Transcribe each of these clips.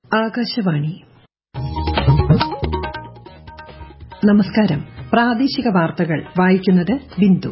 ആകാശവാണി നമസ്കാരം പ്രാദേശിക വാർത്തകൾ വായിക്കുന്നത് ബിന്ദു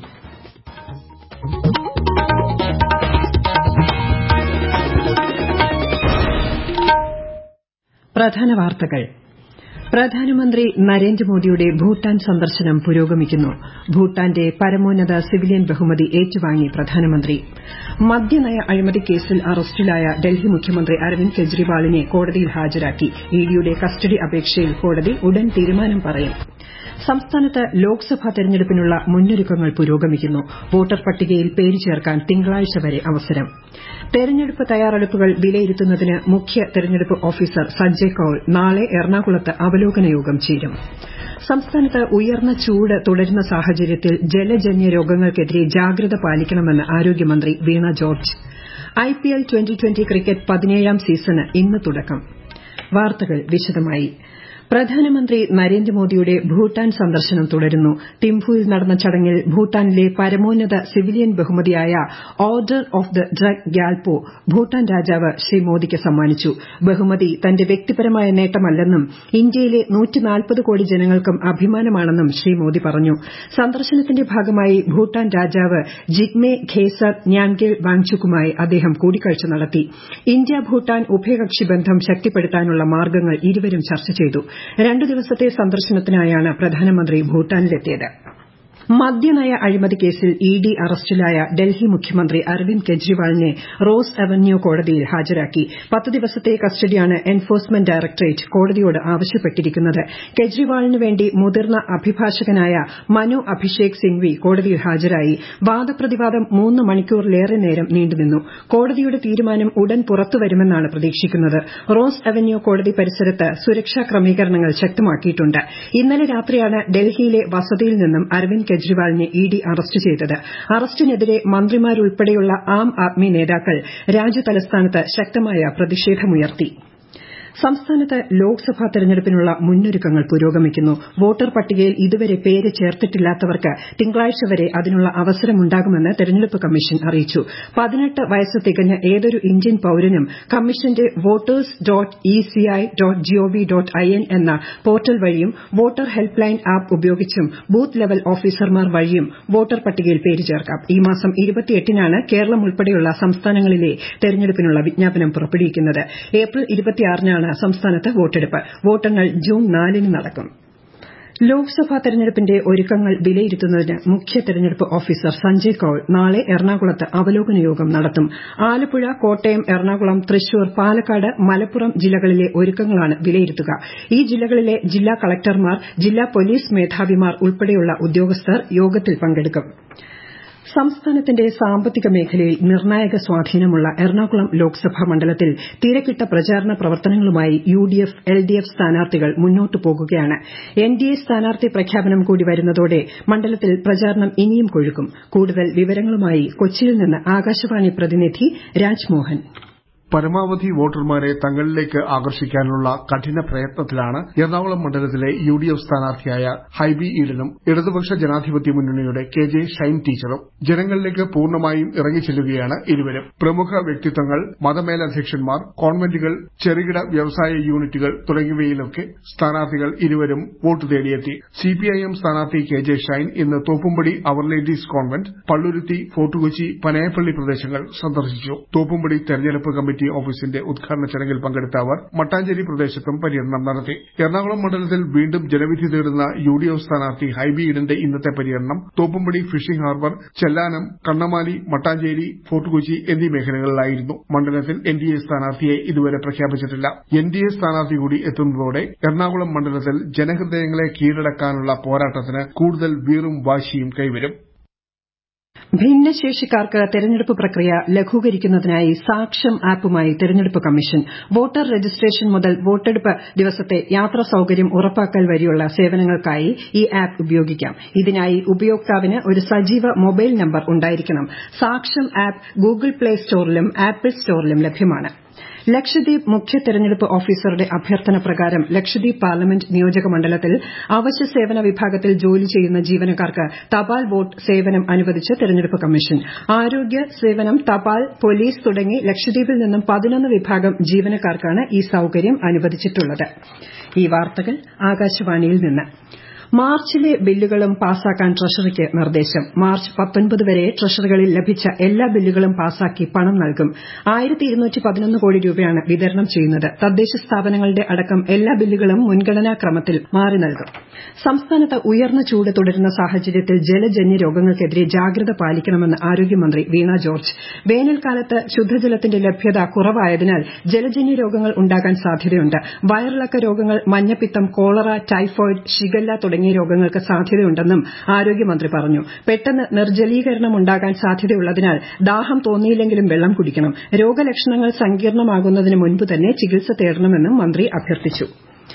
പ്രധാന വാർത്തകൾ പ്രധാനമന്ത്രി നരേന്ദ്രമോദിയുടെ ഭൂട്ടാൻ സന്ദർശനം പുരോഗമിക്കുന്നു ഭൂട്ടാന്റെ പരമോന്നത സിവിലിയൻ ബഹുമതി ഏറ്റുവാങ്ങി പ്രധാനമന്ത്രി മദ്യനയ അഴിമതി കേസിൽ അറസ്റ്റിലായ ഡൽഹി മുഖ്യമന്ത്രി അരവിന്ദ് കെജ്രിവാളിനെ കോടതിയിൽ ഹാജരാക്കി ഇഡിയുടെ കസ്റ്റഡി അപേക്ഷയിൽ കോടതി ഉടൻ തീരുമാനം പറയും സംസ്ഥാനത്ത് ലോക്സഭാ തെരഞ്ഞെടുപ്പിനുള്ള മുന്നൊരുക്കങ്ങൾ പുരോഗമിക്കുന്നു വോട്ടർ പട്ടികയിൽ പേര് ചേർക്കാൻ തിങ്കളാഴ്ച വരെ അവസരം തെരഞ്ഞെടുപ്പ് തയ്യാറെടുപ്പുകൾ വിലയിരുത്തുന്നതിന് മുഖ്യ തെരഞ്ഞെടുപ്പ് ഓഫീസർ സഞ്ജയ് കൌൾ നാളെ എറണാകുളത്ത് അവലോകന യോഗം ചേരും സംസ്ഥാനത്ത് ഉയർന്ന ചൂട് തുടരുന്ന സാഹചര്യത്തിൽ ജലജന്യ രോഗങ്ങൾക്കെതിരെ ജാഗ്രത പാലിക്കണമെന്ന് ആരോഗ്യമന്ത്രി Veena George IPL twenty twenty cricket പതിനേഴാം സീസണ് ഇന്ന് തുടക്കം വാർത്തകൾ വിശദമായി പ്രധാനമന്ത്രി നരേന്ദ്രമോദിയുടെ ഭൂട്ടാൻ സന്ദർശനം തുടരുന്നു തിംഫുവിൽ നടന്ന ചടങ്ങിൽ ഭൂട്ടാനിലെ പരമോന്നത സിവിലിയൻ ബഹുമതിയായ order of the Druk Gyalpo Bhutan രാജാവ് ശ്രീ മോദിക്ക് സമ്മാനിച്ചു ബഹുമതി തന്റെ വ്യക്തിപരമായ നേട്ടമല്ലെന്നും ഇന്ത്യയിലെ കോടി ജനങ്ങൾക്കും അഭിമാനമാണെന്നും ശ്രീ മോദി പറഞ്ഞു സന്ദർശനത്തിന്റെ ഭാഗമായി ഭൂട്ടാൻ രാജാവ് ജിഗ്മെ ഖേസർ ന്യാൻഗേൽ വാങ്ചുക്കുമായി അദ്ദേഹം കൂടിക്കാഴ്ച നടത്തി ഇന്ത്യ ഭൂട്ടാൻ ഉഭയകക്ഷി ബന്ധം ശക്തിപ്പെടുത്താനുള്ള മാർഗ്ഗങ്ങൾ ഇരുവരും ചർച്ച ചെയ്തു രണ്ടു ദിവസത്തെ സന്ദർശനത്തിനായാണ് പ്രധാനമന്ത്രി ഭൂട്ടാനിലെത്തിയത് മദ്യനയ അഴിമതി കേസിൽ ഇഡി അറസ്റ്റിലായ ഡൽഹി മുഖ്യമന്ത്രി അരവിന്ദ് കെജ്രിവാളിനെ റോസ് അവന്യൂ കോടതിയിൽ ഹാജരാക്കി പത്ത് ദിവസത്തെ കസ്റ്റഡിയാണ് എൻഫോഴ്സ്മെന്റ് ഡയറക്ടറേറ്റ് കോടതിയോട് ആവശ്യപ്പെട്ടിരിക്കുന്നത് കെജ്രിവാളിന് വേണ്ടി മുതിർന്ന അഭിഭാഷകനായ മനു അഭിഷേക് സിംഗ്വി കോടതിയിൽ ഹാജരായി വാദപ്രതിവാദം മൂന്ന് മണിക്കൂറിലേറെ നേരം നീണ്ടുനിന്നു കോടതിയുടെ തീരുമാനം ഉടൻ പുറത്തുവരുമെന്നാണ് പ്രതീക്ഷിക്കുന്നത് റോസ് അവന്യൂ കോടതി പരിസരത്ത് സുരക്ഷാ ക്രമീകരണങ്ങൾ ശക്തമാക്കിയിട്ടുണ്ട് ഇന്നലെ രാത്രിയാണ് ഡൽഹിയിലെ വസതിയിൽ നിന്നും അരവിന്ദ് കെജ്രിവാളിനെ ഇഡി അറസ്റ്റ് ചെയ്തത് അറസ്റ്റിനെതിരെ മന്ത്രിമാരുൾപ്പെടെയുള്ള ആം ആദ്മി നേതാക്കൾ രാജ്യതലസ്ഥാനത്ത് ശക്തമായ പ്രതിഷേധമുയർത്തി സംസ്ഥാനത്ത് ലോക്സഭാ തെരഞ്ഞെടുപ്പിനുള്ള മുന്നൊരുക്കങ്ങൾ പുരോഗമിക്കുന്നു വോട്ടർ പട്ടികയിൽ ഇതുവരെ പേര് ചേർത്തിട്ടില്ലാത്തവർക്ക് തിങ്കളാഴ്ച വരെ അതിനുള്ള അവസരമുണ്ടാകുമെന്ന് തെരഞ്ഞെടുപ്പ് കമ്മീഷൻ അറിയിച്ചു പതിനെട്ട് വയസ്സ് തികഞ്ഞ ഏതൊരു ഇന്ത്യൻ പൌരനും കമ്മീഷന്റെ voters dot ECI dot GOV dot IN എന്ന പോർട്ടൽ വഴിയും വോട്ടർ ഹെൽപ്പ് ലൈൻ ആപ്പ് ഉപയോഗിച്ചും ബൂത്ത് ലെവൽ ഓഫീസർമാർ വഴിയും വോട്ടർ പട്ടികയിൽ പേര് ചേർക്കാം ഈ മാസം നാണ് കേരളം ഉൾപ്പെടെയുള്ള സംസ്ഥാനങ്ങളിലെ തെരഞ്ഞെടുപ്പിനുള്ള വിജ്ഞാപനം പുറപ്പെടുവിക്കുന്നത് ഏപ്രിൽ നാണ് സംസ്ഥാനത്ത് വോട്ടെടുപ്പ് വോട്ടെണ്ണൽ ജൂൺ നാലിന് നടക്കും ലോക്സഭാ തെരഞ്ഞെടുപ്പിന്റെ ഒരുക്കങ്ങൾ വിലയിരുത്തുന്നതിന് മുഖ്യ തെരഞ്ഞെടുപ്പ് ഓഫീസർ സഞ്ജയ് കൌൾ നാളെ എറണാകുളത്ത് അവലോകന യോഗം നടത്തും ആലപ്പുഴ കോട്ടയം എറണാകുളം തൃശൂർ പാലക്കാട് മലപ്പുറം ജില്ലകളിലെ ഒരുക്കങ്ങളാണ് വിലയിരുത്തുക ഈ ജില്ലകളിലെ ജില്ലാ കളക്ടർമാർ ജില്ലാ പോലീസ് മേധാവിമാർ ഉൾപ്പെടെയുള്ള ഉദ്യോഗസ്ഥർ യോഗത്തിൽ പങ്കെടുക്കും സംസ്ഥാനത്തിന്റെ സാമ്പത്തിക മേഖലയിൽ നിർണായക സ്വാധീനമുള്ള എറണാകുളം ലോക്സഭാ മണ്ഡലത്തിൽ തിരക്കിട്ട പ്രചാരണ പ്രവർത്തനങ്ങളുമായി യുഡിഎഫ് എൽഡിഎഫ് സ്ഥാനാർത്ഥികൾ മുന്നോട്ടു പോകുകയാണ് എൻഡിഎ സ്ഥാനാർത്ഥി പ്രഖ്യാപനം കൂടി വരുന്നതോടെ മണ്ഡലത്തിൽ പ്രചാരണം ഇനിയും കൊഴുക്കും കൂടുതൽ വിവരങ്ങളുമായി കൊച്ചിയിൽ നിന്ന് ആകാശവാണി പ്രതിനിധി രാജ്മോഹൻ പരമാവധി വോട്ടർമാരെ തങ്ങളിലേക്ക് ആകർഷിക്കാനുള്ള കഠിന പ്രയത്നത്തിലാണ് എറണാകുളം മണ്ഡലത്തിലെ യുഡിഎഫ് സ്ഥാനാർത്ഥിയായ ഹൈബി ഈഡനും ഇടതുപക്ഷ ജനാധിപത്യ മുന്നണിയുടെ കെ ജെ ഷൈൻ ടീച്ചറും ജനങ്ങളിലേക്ക് പൂർണ്ണമായും ഇറങ്ങിച്ചെല്ലുകയാണ് ഇരുവരും പ്രമുഖ വ്യക്തിത്വങ്ങൾ മതമേലധ്യക്ഷന്മാർ കോൺവെന്റുകൾ ചെറുകിട വ്യവസായ യൂണിറ്റുകൾ തുടങ്ങിയവയിലൊക്കെ സ്ഥാനാർത്ഥികൾ ഇരുവരും വോട്ട് തേടിയെത്തി സിപിഐഎം സ്ഥാനാർത്ഥി കെ ജെ ഷൈൻ ഇന്ന് തോപ്പുംപടി അവർ ലേഡീസ് കോൺവെന്റ് പള്ളുരുത്തി ഫോർട്ടുകൊച്ചി പനയപ്പള്ളി പ്രദേശങ്ങൾ സന്ദർശിച്ചു തോപ്പുംപടി തെരഞ്ഞെടുപ്പ് കമ്മിറ്റി ഓഫീസിന്റെ ഉദ്ഘാടന ചടങ്ങിൽ പങ്കെടുത്ത അവർ മട്ടാഞ്ചേരി പ്രദേശത്തും പര്യടനം നടത്തി എറണാകുളം മണ്ഡലത്തിൽ വീണ്ടും ജനവിധി തേടുന്ന യുഡിഎഫ് സ്ഥാനാർത്ഥി ഹൈബി ഈഡന്റെ ഇന്നത്തെ പര്യടനം തോപ്പുംപടി ഫിഷിംഗ് ഹാർബർ ചെല്ലാനം കണ്ണമാലി മട്ടാഞ്ചേരി ഫോർട്ടുകൊച്ചി എന്നീ മേഖലകളിലായിരുന്നു മണ്ഡലത്തിൽ എൻഡിഎ സ്ഥാനാർത്ഥിയെ ഇതുവരെ പ്രഖ്യാപിച്ചിട്ടില്ല എൻഡിഎ സ്ഥാനാർത്ഥി കൂടി എത്തുന്നതോടെ എറണാകുളം മണ്ഡലത്തിൽ ജനഹൃദയങ്ങളെ കീഴടക്കാനുള്ള പോരാട്ടത്തിന് കൂടുതൽ വീറും വാശിയും കൈവരും ഭിന്നശേഷിക്കാർക്ക് തെരഞ്ഞെടുപ്പ് പ്രക്രിയ ലഘൂകരിക്കുന്നതിനായി സാക്ഷ്യം ആപ്പുമായി തെരഞ്ഞെടുപ്പ് കമ്മീഷൻ വോട്ടർ രജിസ്ട്രേഷൻ മുതൽ വോട്ടെടുപ്പ് ദിവസത്തെ യാത്രാ സൌകര്യം ഉറപ്പാക്കൽ വരെയുള്ള സേവനങ്ങൾക്കായി ഈ ആപ്പ് ഉപയോഗിക്കാം ഇതിനായി ഉപയോക്താവിന് ഒരു സജീവ മൊബൈൽ നമ്പർ ഉണ്ടായിരിക്കണം സാക്ഷ്യം ആപ്പ് ഗൂഗിൾ പ്ലേ സ്റ്റോറിലും ആപ്പിൾ സ്റ്റോറിലും ലഭ്യമാണ് ലക്ഷദ്വീപ് മുഖ്യ തെരഞ്ഞെടുപ്പ് ഓഫീസറുടെ അഭ്യർത്ഥന പ്രകാരം ലക്ഷദ്വീപ് പാർലമെന്റ് നിയോജക മണ്ഡലത്തിൽ അവശ്യ സേവന വിഭാഗത്തിൽ ജോലി ചെയ്യുന്ന ജീവനക്കാർക്ക് തപാൽ വോട്ട് സേവനം അനുവദിച്ച് തെരഞ്ഞെടുപ്പ് കമ്മീഷൻ ആരോഗ്യ സേവനം തപാൽ പോലീസ് തുടങ്ങി ലക്ഷദ്വീപിൽ നിന്നും പതിനൊന്ന് വിഭാഗം ജീവനക്കാർക്കാണ് ഈ സൌകര്യം അനുവദിച്ചിട്ടുള്ളത് ഈ വാർത്തകൾ ആകാശവാണിയിൽ നിന്ന് മാർച്ചിലെ ബില്ലുകളും പാസാക്കാൻ ട്രഷറിക്ക് നിർദ്ദേശം മാർച്ച് പത്തൊൻപത് വരെ ട്രഷറികളിൽ ലഭിച്ച എല്ലാ ബില്ലുകളും പാസാക്കി പണം നൽകും കോടി രൂപയാണ് വിതരണം ചെയ്യുന്നത് തദ്ദേശ സ്ഥാപനങ്ങളുടെ അടക്കം എല്ലാ ബില്ലുകളും മുൻഗണനാ ക്രമത്തിൽ മാറി നൽകും സംസ്ഥാനത്ത് ഉയർന്ന ചൂട് തുടരുന്ന സാഹചര്യത്തിൽ ജലജന്യ രോഗങ്ങൾക്കെതിരെ ജാഗ്രത പാലിക്കണമെന്ന് ആരോഗ്യമന്ത്രി വീണ ജോർജ് വേനൽക്കാലത്ത് ശുദ്ധജലത്തിന്റെ ലഭ്യത കുറവായതിനാൽ ജലജന്യ രോഗങ്ങൾ ഉണ്ടാകാൻ സാധ്യതയുണ്ട് വയറിളക്ക രോഗങ്ങൾ മഞ്ഞപ്പിത്തം കോളറ ടൈഫോയിഡ് ഷിഗല്ല തുടങ്ങിയ രോഗങ്ങൾക്ക് സാധ്യതയുണ്ടെന്നും ആരോഗ്യമന്ത്രി പറഞ്ഞു പെട്ടെന്ന് നിർജ്ജലീകരണം ഉണ്ടാകാൻ സാധ്യതയുള്ളതിനാൽ ദാഹം തോന്നിയില്ലെങ്കിലും വെള്ളം കുടിക്കണം രോഗലക്ഷണങ്ങൾ സങ്കീർണമാകുന്നതിന് മുൻപ് തന്നെ ചികിത്സ തേടണമെന്നും മന്ത്രി അഭ്യർത്ഥിച്ചു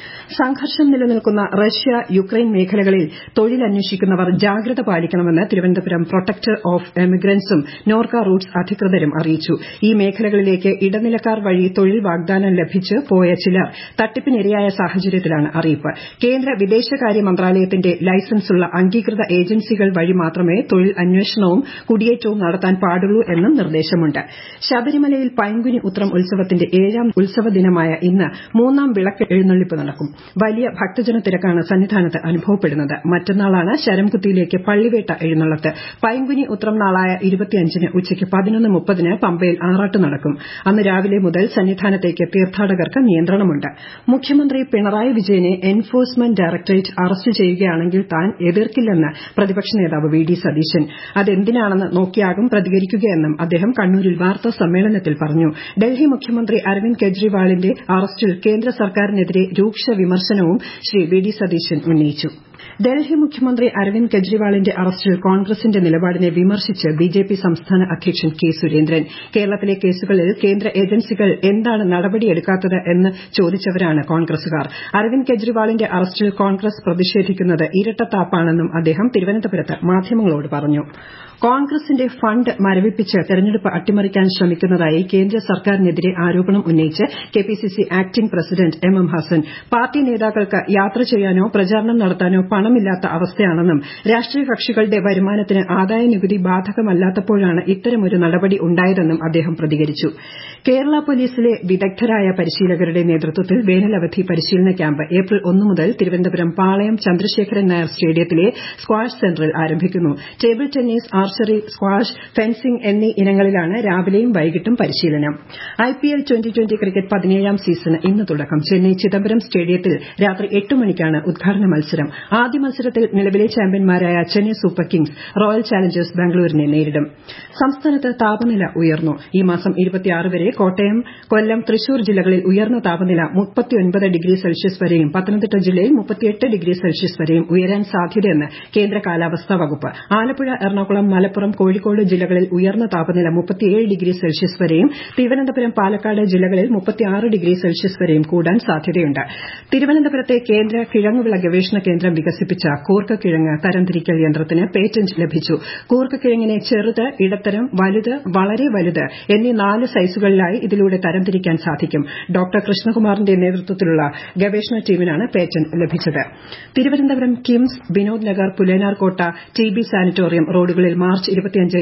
സംഘർഷം നിലനിൽക്കുന്ന റഷ്യ യുക്രൈൻ മേഖലകളിൽ തൊഴിലന്വേഷിക്കുന്നവർ ജാഗ്രത പാലിക്കണമെന്ന് തിരുവനന്തപുരം പ്രൊട്ടക്ടർ ഓഫ് എമിഗ്രൻസും നോർക്ക റൂട്ട്സ് അധികൃതരും അറിയിച്ചു ഈ മേഖലകളിലേക്ക് ഇടനിലക്കാർ വഴി തൊഴിൽ വാഗ്ദാനം ലഭിച്ച് പോയ ചിലർ തട്ടിപ്പിനിരയായ സാഹചര്യത്തിലാണ് അറിയിപ്പ് കേന്ദ്ര വിദേശകാര്യ മന്ത്രാലയത്തിന്റെ ലൈസൻസുള്ള അംഗീകൃത ഏജൻസികൾ വഴി മാത്രമേ തൊഴിൽ അന്വേഷണവും കുടിയേറ്റവും നടത്താൻ പാടുള്ളൂ എന്നും നിർദ്ദേശമുണ്ട് ശബരിമലയിൽ പൈങ്കുനി ഉത്രം ഉത്സവത്തിന്റെ ഏഴാം ഉത്സവ ദിനമായ ഇന്ന് മൂന്നാം വിളക്ക് എഴുന്നള്ളിപ്പ് നടക്കും വലിയ ഭക്തജന തിരക്കാണ് സന്നിധാനത്ത് അനുഭവപ്പെടുന്നത് മറ്റന്നാളാണ് ശരംകുത്തിയിലേക്ക് പള്ളിവേട്ട എഴുന്നള്ളത്ത് പൈങ്കുനി ഉത്രം നാളായ ഇരുപത്തിയഞ്ചിന് ഉച്ചയ്ക്ക് പതിനൊന്ന് മുപ്പതിന് പമ്പയിൽ ആറാട്ട് നടക്കും അന്ന് രാവിലെ മുതൽ സന്നിധാനത്തേക്ക് തീർത്ഥാടകർക്ക് നിയന്ത്രണമുണ്ട് മുഖ്യമന്ത്രി പിണറായി വിജയനെ എൻഫോഴ്സ്മെന്റ് ഡയറക്ടറേറ്റ് അറസ്റ്റ് ചെയ്യുകയാണെങ്കിൽ താൻ എതിർക്കില്ലെന്ന് പ്രതിപക്ഷ നേതാവ് വി ഡി സതീശൻ അതെന്തിനാണെന്ന് നോക്കിയാകും പ്രതികരിക്കുകയെന്നും അദ്ദേഹം കണ്ണൂരിൽ വാർത്താ സമ്മേളനത്തിൽ പറഞ്ഞു ഡൽഹി മുഖ്യമന്ത്രി അരവിന്ദ് കെജ്രിവാളിന്റെ അറസ്റ്റിൽ കേന്ദ്ര സർക്കാരിനെതിരെ രൂക്ഷ വിമർശനവും ശ്രീ വി ഡി സതീശൻ ഉന്നയിച്ചു ഡൽഹി മുഖ്യമന്ത്രി അരവിന്ദ് കെജ്രിവാളിന്റെ അറസ്റ്റിൽ കോൺഗ്രസിന്റെ നിലപാടിനെ വിമർശിച്ച് ബിജെപി സംസ്ഥാന അധ്യക്ഷൻ കെ സുരേന്ദ്രൻ കേരളത്തിലെ കേസുകളിൽ കേന്ദ്ര ഏജൻസികൾ എന്താണ് നടപടിയെടുക്കാത്തത് എന്ന് ചോദിച്ചവരാണ് കോൺഗ്രസുകാർ അരവിന്ദ് കെജ്രിവാളിന്റെ അറസ്റ്റിൽ കോൺഗ്രസ് പ്രതിഷേധിക്കുന്നത് ഇരട്ടത്താപ്പാണെന്നും അദ്ദേഹം തിരുവനന്തപുരത്ത് മാധ്യമങ്ങളോട് പറഞ്ഞു കോൺഗ്രസിന്റെ ഫണ്ട് മരവിപ്പിച്ച് തെരഞ്ഞെടുപ്പ് അട്ടിമറിക്കാൻ ശ്രമിക്കുന്നതായി കേന്ദ്ര സർക്കാരിനെതിരെ ആരോപണം ഉന്നയിച്ച് KPCC acting president M M Hassan party നേതാക്കൾക്ക് യാത്ര ചെയ്യാനോ പ്രചാരണം നടത്താനോ പണമില്ലാത്ത അവസ്ഥയാണെന്നും രാഷ്ട്രീയ കക്ഷികളുടെ വരുമാനത്തിന് ആദായനികുതി ബാധകമല്ലാത്തപ്പോഴാണ് ഇത്തരമൊരു നടപടി ഉണ്ടായതെന്നും അദ്ദേഹം പ്രതികരിച്ചു കേരള പോലീസിലെ വിദഗ്ധരായ പരിശീലകരുടെ നേതൃത്വത്തിൽ വേനലവധി പരിശീലന ക്യാമ്പ് ഏപ്രിൽ ഒന്ന് മുതൽ തിരുവനന്തപുരം പാളയം ചന്ദ്രശേഖരൻ നായർ സ്റ്റേഡിയത്തിലെ സ്ക്വാഷ് സെന്ററിൽ ആരംഭിക്കുന്നു table tennis archery squash fencing എന്നീ ഇനങ്ങളിലാണ് രാവിലെയും വൈകിട്ടും പരിശീലനം ഐപിഎൽ ട്വന്റി ട്വന്റി ക്രിക്കറ്റ് പതിനേഴാം സീസണ് ഇന്ന് തുടക്കം ചെന്നൈ ചിദംബരം സ്റ്റേഡിയത്തിൽ രാത്രി എട്ട് മണിക്കാണ് ഉദ്ഘാടന മത്സരം ആദ്യ മത്സരത്തിൽ നിലവിലെ ചാമ്പ്യന്മാരായ Chennai Super Kings Royal Challengers ബാംഗ്ലൂരിനെ നേരിടും സംസ്ഥാനത്ത് താപനില ഉയർന്നു ഈ മാസം വരെ കോട്ടയം കൊല്ലം തൃശൂർ ജില്ലകളിൽ ഉയർന്ന താപനില ഡിഗ്രി സെൽഷ്യസ് വരെയും പത്തനംതിട്ട ജില്ലയിൽ ഡിഗ്രി സെൽഷ്യസ് വരെയും ഉയരാൻ സാധ്യതയെന്ന് കേന്ദ്ര കാലാവസ്ഥാ വകുപ്പ് ആലപ്പുഴ എറണാകുളം മലപ്പുറം കോഴിക്കോട് ജില്ലകളിൽ ഉയർന്ന താപനില ഡിഗ്രി സെൽഷ്യസ് വരെയും തിരുവനന്തപുരം പാലക്കാട് ജില്ലകളിൽ ഡിഗ്രി സെൽഷ്യസ് വരെയും കൂടാൻ സാധ്യതയുണ്ട് തിരുവനന്തപുരത്തെ കേന്ദ്ര കിഴങ്ങുവിള ഗവേഷണ കേന്ദ്രം വികസിപ്പിച്ച കൂർക്കക്കിഴങ്ങ് തരംതിരിക്കൽ യന്ത്രത്തിന് പേറ്റന്റ് ലഭിച്ചു കൂർക്കക്കിഴങ്ങിനെ ചെറുത് ഇടത്തരം വലുത് വളരെ വലുത് എന്നീ നാല് സൈസുകളിലായി ഇതിലൂടെ തരംതിരിക്കാൻ സാധിക്കും ഡോക്ടർ കൃഷ്ണകുമാറിന്റെ നേതൃത്വത്തിലുള്ള ഗവേഷണ ടീമിനാണ് പേറ്റന്റ് ലഭിച്ചത് Thiruvananthapuram KIMS Vinod Nagar Pulayanarkotta T B sanatorium റോഡുകളിൽ മാർച്ച്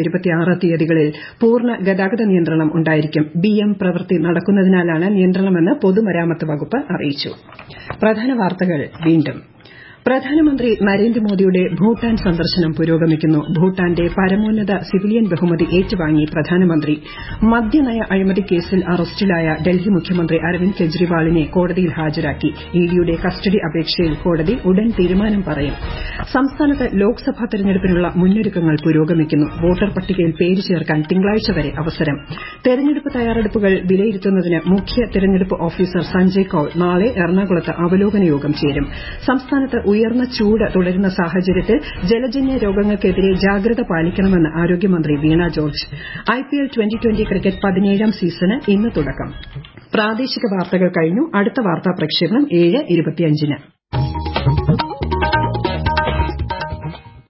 തീയതികളിൽ പൂർണ്ണ ഗതാഗത നിയന്ത്രണം ഉണ്ടായിരിക്കും ബി എം പ്രവൃത്തി നടക്കുന്നതിനാലാണ് നിയന്ത്രണമെന്ന് പൊതുമരാമത്ത് വകുപ്പ് അറിയിച്ചു പ്രധാന വാർത്തകൾ വീണ്ടും പ്രധാനമന്ത്രി നരേന്ദ്രമോദിയുടെ ഭൂട്ടാൻ സന്ദർശനം പുരോഗമിക്കുന്നു ഭൂട്ടാന്റെ പരമോന്നത സിവിലിയൻ ബഹുമതി ഏറ്റുവാങ്ങി പ്രധാനമന്ത്രി മദ്യനയ അഴിമതി കേസിൽ അറസ്റ്റിലായ ഡൽഹി മുഖ്യമന്ത്രി അരവിന്ദ് കെജ്രിവാളിനെ കോടതിയിൽ ഹാജരാക്കി ഇഡിയുടെ കസ്റ്റഡി അപേക്ഷയിൽ കോടതി ഉടൻ തീരുമാനം പറയും സംസ്ഥാനത്ത് ലോക്സഭാ തെരഞ്ഞെടുപ്പിനുള്ള മുന്നൊരുക്കങ്ങൾ പുരോഗമിക്കുന്നു വോട്ടർ പട്ടികയിൽ പേര് ചേർക്കാൻ തിങ്കളാഴ്ച വരെ അവസരം തെരഞ്ഞെടുപ്പ് തയ്യാറെടുപ്പുകൾ വിലയിരുത്തുന്നതിന് മുഖ്യ തെരഞ്ഞെടുപ്പ് ഓഫീസർ സഞ്ജയ് കൌൾ നാളെ എറണാകുളത്ത് അവലോകന യോഗം ചേരും സംസ്ഥാനത്ത് ഉയർന്ന ചൂട് തുടരുന്ന സാഹചര്യത്തിൽ ജലജന്യ രോഗങ്ങൾക്കെതിരെ ജാഗ്രത പാലിക്കണമെന്ന് ആരോഗ്യമന്ത്രി Veena George IPL twenty twenty cricket പതിനേഴാം സീസണ് ഇന്ന് തുടക്കം പ്രാദേശിക വാർത്തകൾ കഴിഞ്ഞു അടുത്ത വാർത്താ പ്രക്ഷേപണം ഏഴ് ഇരുപത്തിയഞ്ചിന്